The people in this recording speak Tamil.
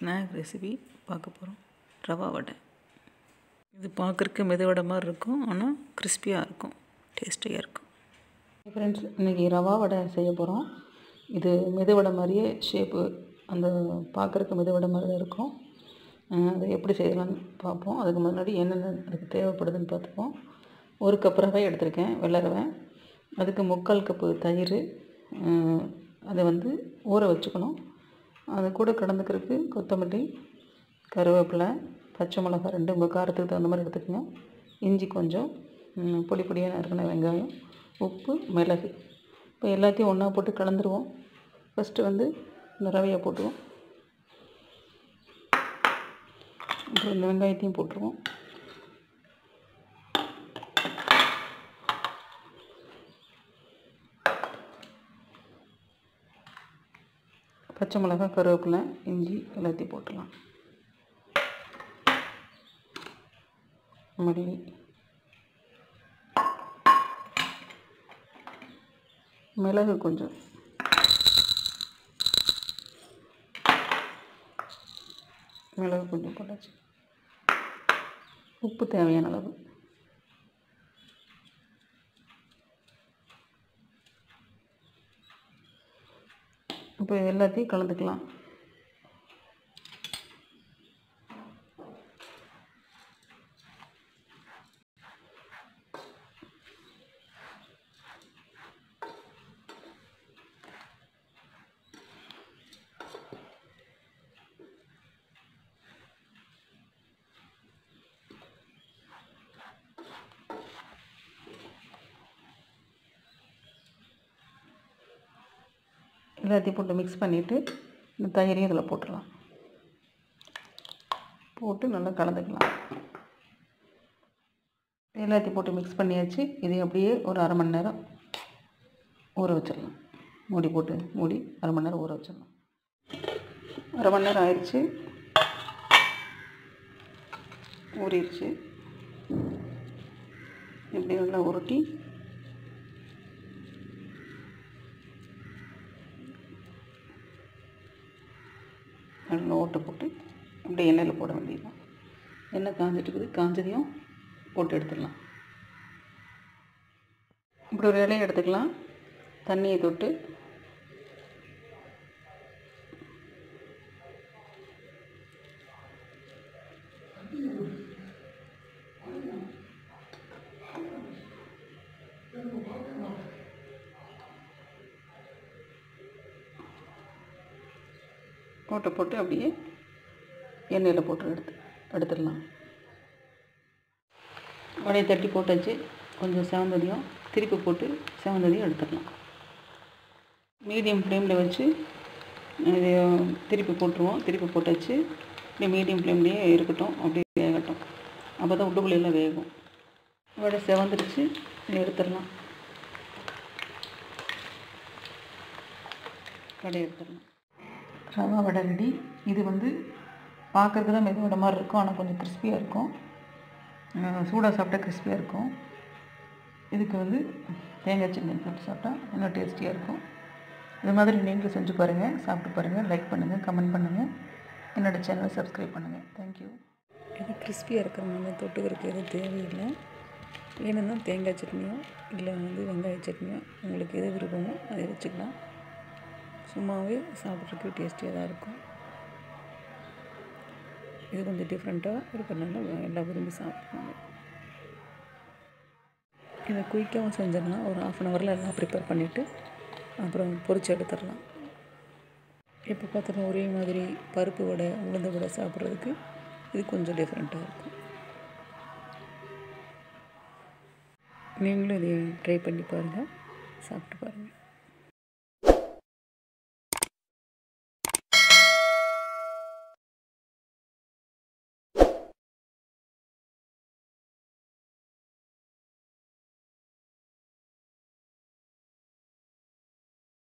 ஸ்நாக் ரெசிபி பார்க்க போகிறோம் ரவா வடை இது பார்க்குறக்கு மெதுவடை மாதிரி இருக்கும் ஆனால் கிறிஸ்பியாக இருக்கும் டேஸ்டியாக இருக்கும் ஃப்ரெண்ட்ஸ் இன்றைக்கி ரவா வடை செய்ய போகிறோம் இது மெதுவடை மாதிரியே ஷேப்பு அந்த பார்க்குறக்கு மெதுவடை மாதிரி தான் இருக்கும் அஹ் அதை எப்படி செய்யலாம்னு பார்ப்போம் அதுக்கு முன்னாடி என்னென்ன அதுக்கு தேவைப்படுதுன்னு பார்த்துப்போம் ஒரு கப் ரவை எடுத்திருக்கேன் வெள்ளை ரவை அதுக்கு முக்கால் கப்பு தயிர் அஹ் அதை வந்து ஊற வச்சுக்கணும் அது கூட கலந்துக்கிறதுக்கு கொத்தமல்லி கருவேப்பிலை பச்சை மிளகாய் ரெண்டு உங்கள் காரத்துக்கு தகுந்த மாதிரி எடுத்துக்கோங்க இஞ்சி கொஞ்சம் ம், பொடி பொடியாக நறுக்கின வெங்காயம் உப்பு மிளகு இப்போ எல்லாத்தையும் ஒன்றா போட்டு கலந்துருவோம் ஃபஸ்ட்டு வந்து இந்த ரவையை போட்டுருவோம் அப்புறம் இந்த வெங்காயத்தையும் போட்டுருவோம் பச்சை மிளகாய் கருவேப்பிலை இஞ்சி எல்லாத்தையும் போட்டுடலாம் மல்லி மிளகு கொஞ்சம் மிளகு கொஞ்சம் போட்டாச்சு உப்பு தேவையான அளவு இப்போ எல்லாத்தையும் கலந்துக்கலாம் எல்லாத்தையும் போட்டு மிக்ஸ் பண்ணிவிட்டு இந்த தயிரையும் இதில் போட்டுடலாம் போட்டு நல்லா கலந்துக்கலாம் எல்லாத்தையும் போட்டு மிக்ஸ் பண்ணியாச்சு இதை அப்படியே ஒரு அரை மணி நேரம் ஊற வச்சிடலாம் மூடி போட்டு மூடி அரை மணி நேரம் ஊற வச்சிடலாம் அரை மணி நேரம் ஆயிடுச்சு ஊறிடுச்சு இப்படி நல்லா உருட்டி நல்லா ஓட்டை போட்டு அப்படியே எண்ணெயில் போட வேண்டியதுதான் எண்ணெய் காஞ்சிட்டு இருக்குது காஞ்சதையும் போட்டு எடுத்துடலாம் இப்படி ஒரு இலையை எடுத்துக்கலாம் தண்ணியை தொட்டு ஓட்டை போட்டு அப்படியே எண்ணெயில் போட்டு எடுத்து எடுத்துடலாம் வடையை தட்டி போட்டாச்சு கொஞ்சம் செவந்ததையும் திருப்பி போட்டு செவந்ததையும் எடுத்துடலாம் மீடியம் ஃப்ளேமில் வச்சு இது திருப்பி போட்டுருவோம் திருப்பி போட்டாச்சு இப்படி மீடியம் ஃப்ளேம்லேயே இருக்கட்டும் அப்படியே வேகட்டும் அப்போ தான் உள்ளுக்குள்ளெல்லாம் வேகும் வடை செவந்துருச்சு இதை எடுத்துடலாம் வடை எடுத்துடலாம் ரவா வடை ரெடி இது வந்து பார்க்கறதுக்கு தான் மெதுவடை மாதிரி இருக்கும் ஆனால் கொஞ்சம் கிறிஸ்பியாக இருக்கும் அஹ் சூடாக சாப்பிட்டா கிறிஸ்பியாக இருக்கும் இதுக்கு வந்து தேங்காய் சட்னி போட்டு சாப்பிட்டா இன்னும் டேஸ்டியாக இருக்கும் இது மாதிரி நீங்களும் செஞ்சு பாருங்கள் சாப்பிட்டு பாருங்கள் லைக் பண்ணுங்கள் கமெண்ட் பண்ணுங்கள் என்னோடய சேனலை சப்ஸ்கிரைப் பண்ணுங்கள் தேங்க்யூ இது கிறிஸ்பியாக இருக்கிறவங்க தொட்டுக்கிறதுக்கு எதுவும் தேவையில்லை வேணும்னா தேங்காய் சட்னியோ இல்லை வந்து வெங்காய சட்னியோ உங்களுக்கு எது விருப்பமோ அதை வச்சுக்கலாம் சும்மாவே சாப்பிட்றதுக்கு டேஸ்டியாக தான் இருக்கும் இது கொஞ்சம் டிஃப்ரெண்ட்டாக இருக்கிறனால எல்லாம் விரும்பி சாப்பிடுவாங்க இதை குயிக்காகவும் செஞ்சிடலாம் ஒரு ஆஃப் அன் ஹவரில் எல்லாம் ப்ரிப்பேர் பண்ணிவிட்டு அப்புறம் பொரிச்சு எடுத்துடலாம் இப்போ பார்த்தோன்னா ஒரே மாதிரி பருப்பு வடை உளுந்து வடை சாப்பிட்றதுக்கு இது கொஞ்சம் டிஃப்ரெண்ட்டாக இருக்கும் நீங்களும் இதை ட்ரை பண்ணி பாருங்கள் சாப்பிட்டு பாருங்கள்